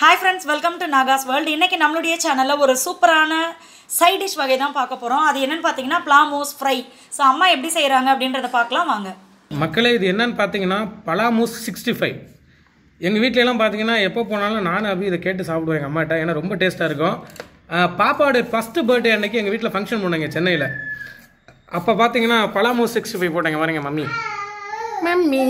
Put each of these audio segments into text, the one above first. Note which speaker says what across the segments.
Speaker 1: Hi friends welcome to Naga's world இன்றைக்கி நம்மளுடைய சேனலில் ஒரு சூப்பரான சைட் டிஷ் வகை தான் பார்க்க போகிறோம் அது என்னென்னு பார்த்தீங்கன்னா பிளாமோஸ் ஃப்ரை ஸோ அம்மா எப்படி செய்கிறாங்க அப்படின்றத பார்க்கலாம் வாங்க
Speaker 2: மக்களே இது என்னன்னு பார்த்தீங்கன்னா பலாமூஸ் சிக்ஸ்டி ஃபைவ் எங்கள் வீட்டிலலாம் பார்த்தீங்கன்னா எப்போ போனாலும் நானும் அபி இதை கேட்டு சாப்பிடுவேன் எங்கள் அம்மாட்ட ஏன்னா ரொம்ப டேஸ்ட்டாக இருக்கும் ஆஹ் பாப்பாவோட ஃபஸ்ட்டு பர்த்டே அன்னைக்கு எங்கள் வீட்டில் ஃபங்க்ஷன் பண்ணாங்க சென்னையில் அப்போ பார்த்தீங்கன்னா பலாமூஸ் சிக்ஸ்டி ஃபைவ் போட்டாங்க பாருங்க மம்மி மம்மி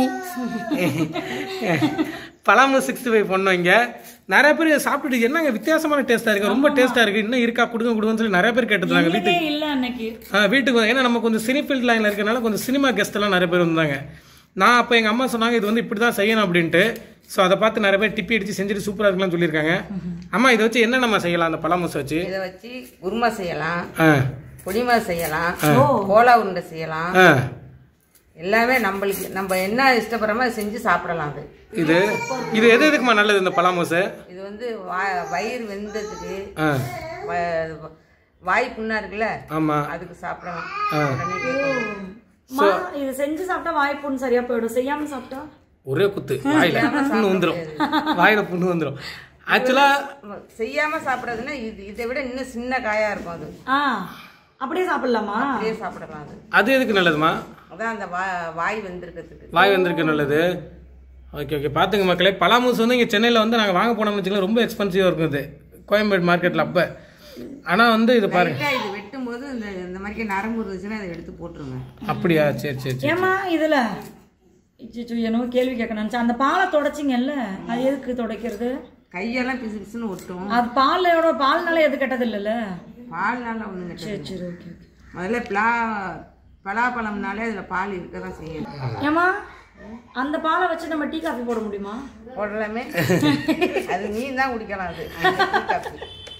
Speaker 2: பலாமூஸ் சிக்ஸ்டி ஃபைவ் பண்ணோம் இங்கே நிறைய பேர் சாப்பிட்டுட்டு என்னங்க வித்தியாசமான டேஸ்ட்டாக இருக்குது ரொம்ப டேஸ்ட்டாக இருக்குது இன்னும் இருக்கா கொடுங்க கொடுங்கன்னு சொல்லி நிறைய பேர் கேட்டுருந்தாங்க வீட்டுக்கு
Speaker 1: இல்லையே இல்லை அன்னைக்கு
Speaker 2: ஆ, வீட்டுக்கு வந்து- ஏன்னா நம்ம கொஞ்சம் சினி ஃபீல்ட் லைனில் இருக்கனால கொஞ்சம் சினிமா கெஸ்ட் எல்லாம் நிறைய பேர் வந்தாங்க நான் அப்போ எங்கள் அம்மா சொன்னாங்க இது வந்து இப்படி தான் செய்யணும் அப்படின்ட்டு ஸோ அதை பார்த்து நிறைய பேர் டிப்பி அடித்து செஞ்சுட்டு சூப்பராக இருக்கலாம்னு சொல்லியிருக்காங்க அம்மா இதை வச்சு என்ன நம்ம செய்யலாம் அந்த பழமூசை வச்சு
Speaker 3: இதை வச்சு குருமா செய்யலாம்
Speaker 2: ஆ
Speaker 3: புளிமா செய்யலாம் கோலா உருண்டை செய்யலாம்
Speaker 2: ஆ
Speaker 3: எல்லாமே நம்மளுக்கு நம்ம என்ன இஷ்டப்படுறோமோ அதை செஞ்சு சாப்பிடலாம் அது
Speaker 2: இது இது எது எதுக்குமா நல்லது இந்த பழமூசை
Speaker 3: இது வந்து வா- வயிறு வெந்ததுக்கு
Speaker 2: ஆ
Speaker 3: வ- வாய் புண்ணா இருக்குல்ல
Speaker 2: ஆமாம்
Speaker 3: அதுக்கு சாப்பிடலாம்
Speaker 2: ஆ.
Speaker 3: உடனே கேட்கும்.
Speaker 1: மா இது செஞ்சு சாப்பிட்டா வாய்ப்புன்னு சரியாக போயிடும் செய்யாமல் சாப்பிட்டா
Speaker 2: ஒரே குத்து வாயில புண்ணு வந்துடும் வாயில புண்ணு வந்துடும் ஆக்சுவலாக
Speaker 3: செய்யாம சாப்பிடறதுன்னா இது இதை விட இன்னும் சின்ன காயா இருக்கும் அது
Speaker 1: ஆ அப்படியே சாப்பிட்லாமா
Speaker 3: அப்படியே சாப்பிடலாம் அது
Speaker 2: அது எதுக்கு நல்லதுமா
Speaker 3: அதான் அந்த வா- வாய் வெந்திருக்கிறதுக்கு
Speaker 2: வாய் வந்திருக்கு நல்லது ஓகே ஓகே பார்த்துங்க மக்களே பலாமூஸ் வந்து இங்கே சென்னையில் வந்து நாங்கள் வாங்க போனோம்னு வச்சுக்கலாம் ரொம்ப எக்ஸ்பென்சிவாக இருக்கும் இது கோயம்பேடு மார்க்கெட்டில் அப்போ ஆனால் வந்து இது பாருங்க
Speaker 3: லைட்டா இது வெட்டும் போது இந்த இந்த மாதிரி நரம்பு இருந்துச்சுன்னா அதை எடுத்து போட்டுருங்க
Speaker 2: அப்படியா சரி சரி சரி
Speaker 1: ஏமா இதில் இச்சு என்னவோ கேள்வி கேட்க நினச்சேன் அந்த பாலை தொடச்சிங்கல்ல அது எதுக்கு துடைக்கிறது
Speaker 3: கையெல்லாம் பிசு பிசுன்னு ஒட்டும்
Speaker 1: அது பாலோட பால்னால எது கெட்டது இல்லைல்ல
Speaker 3: பால்னால ஒன்றும்
Speaker 1: சரி சரி ஓகே ஓகே
Speaker 3: முதல்ல பிளா பலாப்பழம்னாலே அதில் பால் இருக்க தான் செய்யும்
Speaker 1: ஏமா அந்த பாலை வச்சு நம்ம டீ காஃபி போட முடியுமா
Speaker 3: போடலாமே அது நீ தான் குடிக்கலாம் அது டீ காஃபி.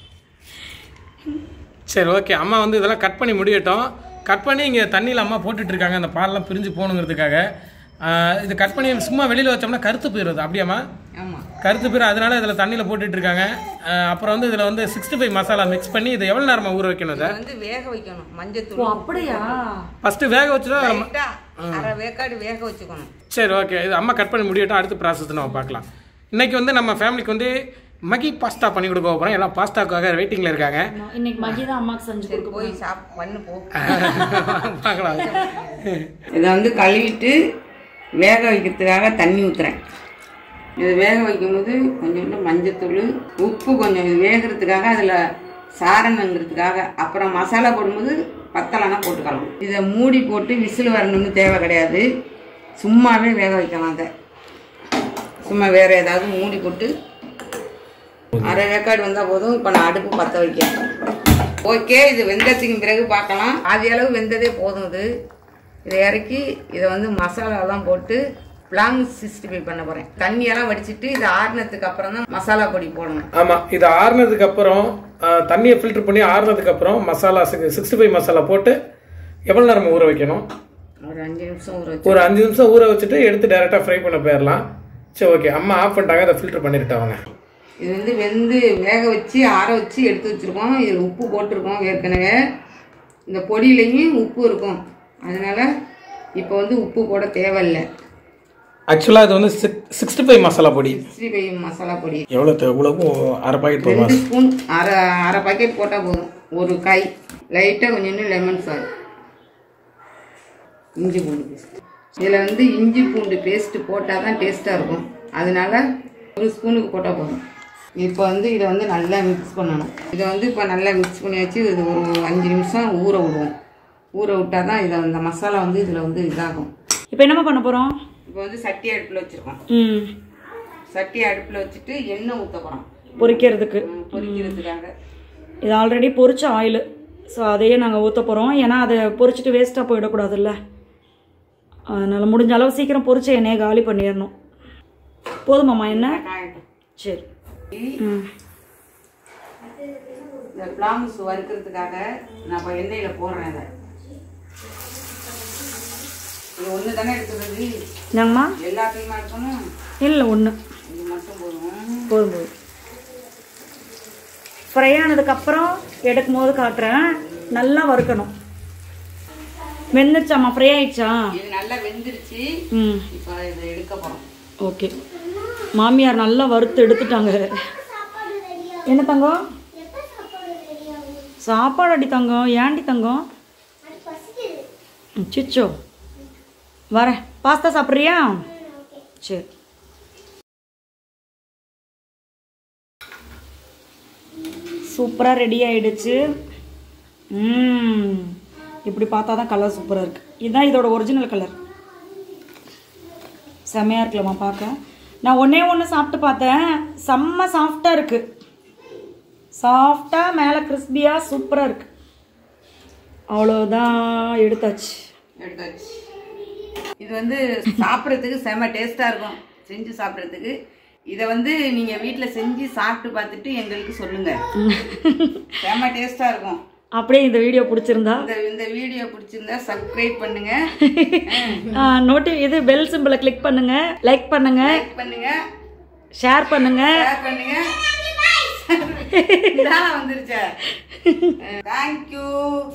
Speaker 2: சரி ஓகே அம்மா வந்து இதெல்லாம் கட் பண்ணி முடியட்டும் கட் பண்ணி இங்கே தண்ணியில் அம்மா போட்டுட்டு இருக்காங்க அந்த பாலெல்லாம் பிரிஞ்சு போகணுங்கிறதுக்காக ஆஹ் இது கட் பண்ணி சும்மா வெளியில் வச்சோம்னா கருத்து போயிடுது அப்படியாம்மா
Speaker 3: ஆமா
Speaker 2: கருத்து போயிடும் அதனால இதில் தண்ணியில் போட்டுட்டு இருக்காங்க ஆஹ் அப்புறம் வந்து இதில் வந்து சிக்ஸ்டி ஃபைவ் மசாலா மிக்ஸ் பண்ணி இதை எவ்வளோ நேரமாக ஊற வைக்கணும் இதை
Speaker 3: இதை வந்து வேக வைக்கணும்
Speaker 1: ஓ
Speaker 3: மஞ்சத்தூள்
Speaker 1: அப்படியா
Speaker 2: ஃபஸ்ட்டு வேக வச்சுட்டு நம்ம
Speaker 3: லைட்டா அரை வேக்காடு வேக வச்சுக்கணும்
Speaker 2: சரி ஓகே இது அம்மா கட் பண்ணி முடியட்டும் அடுத்த ப்ராசஸ் நம்ம பார்க்கலாம் இன்னைக்கு வந்து நம்ம ஃபேமிலிக்கு வந்து மகி பாஸ்தா பண்ணி கொடுக்க போகிறோம் எல்லாம் பாஸ்தாக்காக வெயிட்டிங்கில் இருக்காங்க
Speaker 1: ஆமா, இன்னைக்கு மகி தான் அம்மாக்கு செஞ்சு
Speaker 3: சரி
Speaker 1: கொடுக்க
Speaker 3: போய் சாப் பண்ணு போ
Speaker 2: பார்க்கலாம்
Speaker 3: இதை வந்து கழுவிட்டு வேக வைக்கிறதுக்காக தண்ணி ஊற்றுறேன் இதை வேக வைக்கும்போது கொஞ்சோண்டு மஞ்சத்தூள் உப்பு கொஞ்சம் இது வேகிறதுக்காக அதில் சாரணங்கிறதுக்காக அப்புறம் மசாலா போடும்போது பத்தலைனா போட்டுக்கலாம் இதை மூடி போட்டு விசில் வரணும்னு தேவை கிடையாது சும்மாவே வேக வைக்கலாம் அதை சும்மா வேற ஏதாவது மூடி போட்டு அரை வேக்காடு வந்தால் போதும் இப்போ நான் அடுப்பு பற்ற வைக்கிறேன் ஓகே இது வெந்ததுக்கு பிறகு பார்க்கலாம் பாதி அளவு வெந்ததே போதும் இது இதை இறக்கி இதை வந்து மசாலாலாம் போட்டு பிளாங் சிக்ஸ்டி ஃபைவ் பண்ண போகிறேன் தண்ணியெல்லாம் வடிச்சிட்டு இது ஆறுனதுக்கு அப்புறம் தான் மசாலா பொடி போடணும்
Speaker 2: ஆமாம் இது ஆறுனதுக்கு அப்புறம் ஆஹ், தண்ணியை ஃபில்டர் பண்ணி ஆறுனதுக்கு அப்புறம் மசாலா சிக்ஸ்டி ஃபைவ் மசாலா போட்டு எவ்வளோ நேரம் ஊற வைக்கணும்
Speaker 3: ஒரு அஞ்சு நிமிஷம் ஊற வச்சு
Speaker 2: ஒரு அஞ்சு நிமிஷம் ஊற வச்சுட்டு எடுத்து டேரெக்டாக ஃப்ரை பண்ண போயிடலாம் சரி ஓகே அம்மா ஆஃப் பண்ணிட்டாங்க அதை ஃபில்டர் பண்ணிருட்டாங்க
Speaker 3: இது வந்து வெந்து வேக வச்சு ஆற வச்சு எடுத்து வச்சிருக்கோம் இதில் உப்பு போட்டிருக்கோம் ஏற்கனவே இந்த பொடியிலையும் உப்பு இருக்கும் அதனால இப்போ வந்து உப்பு போட தேவையில்லை
Speaker 2: ஆக்சுவலாக இது வந்து சிக் சிக்ஸ்டி ஃபைவ் மசாலா பொடி
Speaker 3: சிக்ஸ்டி ஃபைவ் மசாலா பொடி
Speaker 2: எவ்வளோ எவ்வளவு அரை பாக்கெட் போதுமா
Speaker 3: ரெண்டு ஸ்பூன் அரை அரை பாக்கெட் போட்டால் போதும் ஒரு காய் லைட்டாக கொஞ்சோண்டு லெமன் சார் இஞ்சி பூண்டு பேஸ்ட் இதில் வந்து இஞ்சி பூண்டு பேஸ்ட் போட்டால் தான் டேஸ்ட்டாக இருக்கும் அதனால ஒரு ஸ்பூனுக்கு போட்டால் போதும் இப்போ வந்து இதை வந்து நல்லா மிக்ஸ் பண்ணணும் இதை வந்து இப்போ நல்லா மிக்ஸ் பண்ணி வச்சு இது ஒரு அஞ்சு நிமிஷம் ஊற விடுவோம் ஊற விட்டால் தான் இதை அந்த மசாலா வந்து இதில் வந்து இதாகும்
Speaker 1: இப்போ என்னம்மா பண்ண போகிறோம்
Speaker 3: இப்போ வந்து சட்டி அடுப்பில் வச்சுருக்கோம்
Speaker 1: ம்
Speaker 3: சட்டி அடுப்பில் வச்சுட்டு எண்ணெய் ஊற்ற போகிறோம்
Speaker 1: பொரிக்கிறதுக்கு
Speaker 3: பொரிக்கிறதுக்காக
Speaker 1: இது ஆல்ரெடி பொரிச்ச ஆயில் ஸோ அதையே நாங்கள் ஊற்ற போகிறோம் ஏன்னா அதை பொரிச்சிட்டு வேஸ்ட்டாக போயிடக்கூடாதுல்ல அதனால் முடிஞ்ச அளவு சீக்கிரம் பொரிச்ச எண்ணெயை காலி பண்ணிடணும் போதுமாம்மா என்ன
Speaker 3: காயட்டும்
Speaker 1: சரி ம்
Speaker 3: இந்த பிளாம்ஸ் வறுக்கிறதுக்காக நான் இப்போ எண்ணெயில் போடுறேன் இதை இது ஒன்று தானே எடுத்துக்கிறது
Speaker 1: என்னங்கம்மா
Speaker 3: எல்லாத்தையுமா இருக்கணும்
Speaker 1: இல்லை ஒன்று
Speaker 3: இது மட்டும் போதும்
Speaker 1: போதும் போதும் ஃப்ரை ஆனதுக்கப்புறம் எடுக்கும் போது காட்டுறேன் நல்லா வறுக்கணும் வெந்துருச்சாம்மா ஃப்ரை ஆயிடுச்சா
Speaker 3: இது நல்லா வெந்துருச்சு
Speaker 1: ம்
Speaker 3: இப்போ இதை எடுக்க போகிறோம்
Speaker 1: ஓகே மாமியார் நல்லா வறுத்து எடுத்துட்டாங்க என்ன தங்கம் சாப்பாடு அடி தங்கம் ஏன்டி தங்கம் சிச்சோ வரேன் பாஸ்தா சாப்பிட்றியா சரி சூப்பராக ரெடி ஆயிடுச்சு ம் இப்படி பார்த்தா தான் கலர் சூப்பராக இருக்குது இதுதான் இதோட ஒரிஜினல் கலர் செம்மையாக இருக்கலாமா பார்க்க நான் ஒன்றே ஒன்று சாப்பிட்டு பார்த்தேன் செம்ம சாஃப்டாக இருக்குது சாஃப்டாக மேலே கிறிஸ்பியாக சூப்பராக இருக்குது அவ்வளோதான் எடுத்தாச்சு
Speaker 3: எடுத்தாச்சு இது வந்து சாப்பிட்றதுக்கு செம டேஸ்டா இருக்கும் செஞ்சு சாப்பிட்றதுக்கு இதை வந்து நீங்க வீட்ல செஞ்சு சாப்பிட்டு பார்த்துட்டு எங்களுக்கு சொல்லுங்க செம டேஸ்டா இருக்கும்
Speaker 1: அப்படியே இந்த வீடியோ பிடிச்சிருந்தா
Speaker 3: இந்த இந்த வீடியோ பிடிச்சிருந்தா சப்ஸ்கிரைப் பண்ணுங்க
Speaker 1: நோட்டி இது பெல் சிம்பிளை கிளிக் பண்ணுங்க லைக் பண்ணுங்க
Speaker 3: லைக் பண்ணுங்க
Speaker 1: ஷேர் பண்ணுங்க
Speaker 3: ஷேர் பண்ணுங்க இதான் வந்துருச்சா தேங்க்யூ